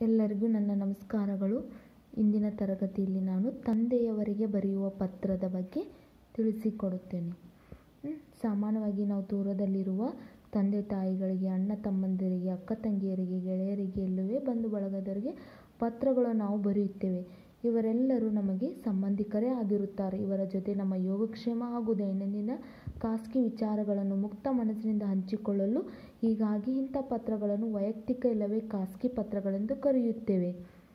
ಎಲ್ಲರಿಗೂ ನನ್ನ ನಮಸ್ಕಾರಗಳು ಇಂದಿನ ತರಗತಿಯಲ್ಲಿ ನಾನು ತಂದೆಯವರಿಗೆ ಬರೆಯುವ ಪತ್ರದ ಬಗ್ಗೆ ತಿಳಿಸಿಕೊಡುತ್ತೇನೆ ಹ್ಮ್, ಸಾಮಾನ್ಯವಾಗಿ ನಾವು ದೂರದಲ್ಲಿರುವ ತಂದೆ ತಾಯಿಗಳಿಗೆ ಅಣ್ಣ ತಮ್ಮಂದಿರಿಗೆ ಅಕ್ಕ ತಂಗಿಯರಿಗೆ ಗೆಳೆಯರಿಗೆ ಎಲ್ಲವೇ ಬಂಧು ಬಳಗದವರಿಗೆ ಪತ್ರಗಳನ್ನು ನಾವು ಬರೆಯುತ್ತೇವೆ ಇವರೆಲ್ಲರೂ ನಮಗೆ ಸಂಬಂಧಿಕರೇ ಆಗಿರುತ್ತಾರೆ ಇವರ ಜೊತೆ ನಮ್ಮ ಯೋಗಕ್ಷೇಮ ಹಾಗೂ ದೈನಂದಿನ ಖಾಸಗಿ ವಿಚಾರಗಳನ್ನು ಮುಕ್ತ ಮನಸ್ಸಿನಿಂದ ಹಂಚಿಕೊಳ್ಳಲು ಹೀಗಾಗಿ ಇಂಥ ಪತ್ರಗಳನ್ನು ವೈಯಕ್ತಿಕ ಇಲ್ಲವೇ ಖಾಸಗಿ ಪತ್ರಗಳೆಂದು ಕರೆಯುತ್ತೇವೆ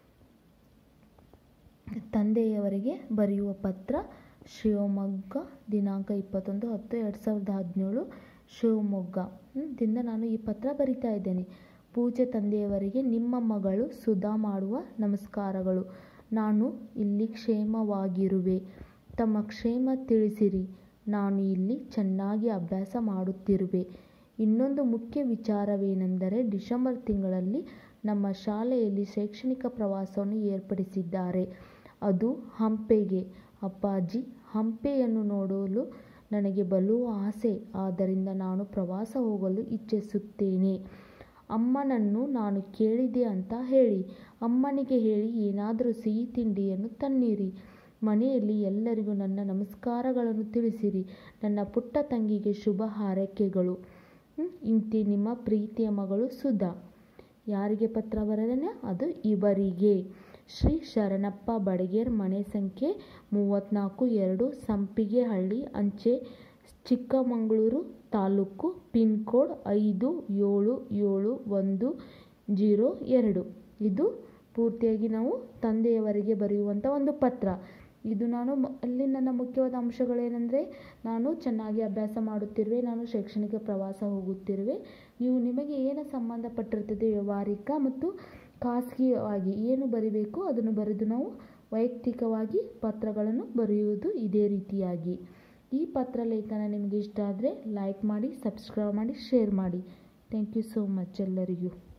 ತಂದೆಯವರಿಗೆ ಬರೆಯುವ ಪತ್ರ ಶಿವಮೊಗ್ಗ ದಿನಾಂಕ ಇಪ್ಪತ್ತೊಂದು ಹತ್ತು ಎರಡು ಸಾವಿರದ ಹದಿನೇಳು ಶಿವಮೊಗ್ಗ ಹ್ಮ್, ದಿಂದ ನಾನು ಈ ಪತ್ರ ಬರಿತಾ ಇದ್ದೇನೆ ಪೂಜ್ಯ ತಂದೆಯವರಿಗೆ ನಿಮ್ಮ ಮಗಳು ಸುಧಾ ಮಾಡುವ ನಮಸ್ಕಾರಗಳು ನಾನು ಇಲ್ಲಿ ಕ್ಷೇಮವಾಗಿರುವೆ ತಮ್ಮ ಕ್ಷೇಮ ತಿಳಿಸಿರಿ ನಾನು ಇಲ್ಲಿ ಚೆನ್ನಾಗಿ ಅಭ್ಯಾಸ ಮಾಡುತ್ತಿರುವೆ ಇನ್ನೊಂದು ಮುಖ್ಯ ವಿಚಾರವೇನೆಂದರೆ ಡಿಸೆಂಬರ್ ತಿಂಗಳಲ್ಲಿ ನಮ್ಮ ಶಾಲೆಯಲ್ಲಿ ಶೈಕ್ಷಣಿಕ ಪ್ರವಾಸವನ್ನು ಏರ್ಪಡಿಸಿದ್ದಾರೆ ಅದು ಹಂಪೆಗೆ ಅಪ್ಪಾಜಿ ಹಂಪೆಯನ್ನು ನೋಡಲು ನನಗೆ ಬಲು ಆಸೆ ಆದ್ದರಿಂದ ನಾನು ಪ್ರವಾಸ ಹೋಗಲು ಇಚ್ಛಿಸುತ್ತೇನೆ ಅಮ್ಮನನ್ನು ನಾನು ಕೇಳಿದೆ ಅಂತ ಹೇಳಿ ಅಮ್ಮನಿಗೆ ಹೇಳಿ ಏನಾದರೂ ಸಿಹಿ ತಿಂಡಿಯನ್ನು ತನ್ನಿರಿ ಮನೆಯಲ್ಲಿ ಎಲ್ಲರಿಗೂ ನನ್ನ ನಮಸ್ಕಾರಗಳನ್ನು ತಿಳಿಸಿರಿ ನನ್ನ ಪುಟ್ಟ ತಂಗಿಗೆ ಶುಭ ಹಾರೈಕೆಗಳು ಹ್ಮ್, ಇಂತಿ ನಿಮ್ಮ ಪ್ರೀತಿಯ ಮಗಳು ಸುಧಾ ಯಾರಿಗೆ ಪತ್ರ ಬರೆದನೆ ಅದು ಇವರಿಗೆ ಶ್ರೀ ಶರಣಪ್ಪ ಬಡಗೇರ್ ಮನೆ ಸಂಖ್ಯೆ ಮೂವತ್ತ್ನಾಲ್ಕು ಎರಡು ಸಂಪಿಗೆಹಳ್ಳಿ ಅಂಚೆ ಚಿಕ್ಕಮಗಳೂರು ತಾಲೂಕು ಪಿನ್ ಕೋಡ್ ಐದು ಏಳು ಏಳು ಒಂದು ಜೀರೋ ಎರಡು ಇದು ಪೂರ್ತಿಯಾಗಿ ನಾವು ತಂದೆಯವರಿಗೆ ಬರೆಯುವಂಥ ಒಂದು ಪತ್ರ ಇದು ನಾನು ಮ- ಅಲ್ಲಿ ನನ್ನ ಮುಖ್ಯವಾದ ಅಂಶಗಳೇನೆಂದರೆ ನಾನು ಚೆನ್ನಾಗಿ ಅಭ್ಯಾಸ ಮಾಡುತ್ತಿರುವೆ ನಾನು ಶೈಕ್ಷಣಿಕ ಪ್ರವಾಸ ಹೋಗುತ್ತಿರುವೆ ನೀವು ನಿಮಗೆ ಏನು ಸಂಬಂಧಪಟ್ಟಿರ್ತದೆ ವ್ಯವಹಾರಿಕ ಮತ್ತು ಖಾಸಗಿಯಾಗಿ ಏನು ಬರಿಬೇಕು ಅದನ್ನು ಬರೆದು ನಾವು ವೈಯಕ್ತಿಕವಾಗಿ ಪತ್ರಗಳನ್ನು ಬರೆಯುವುದು ಇದೇ ರೀತಿಯಾಗಿ ಈ ಪತ್ರ ಲೇಖನ ನಿಮಗೆ ಇಷ್ಟ ಆದರೆ ಲೈಕ್ ಮಾಡಿ ಸಬ್ಸ್ಕ್ರೈಬ್ ಮಾಡಿ ಶೇರ್ ಮಾಡಿ ಥ್ಯಾಂಕ್ ಯು ಸೋ ಮಚ್ ಎಲ್ಲರಿಗೂ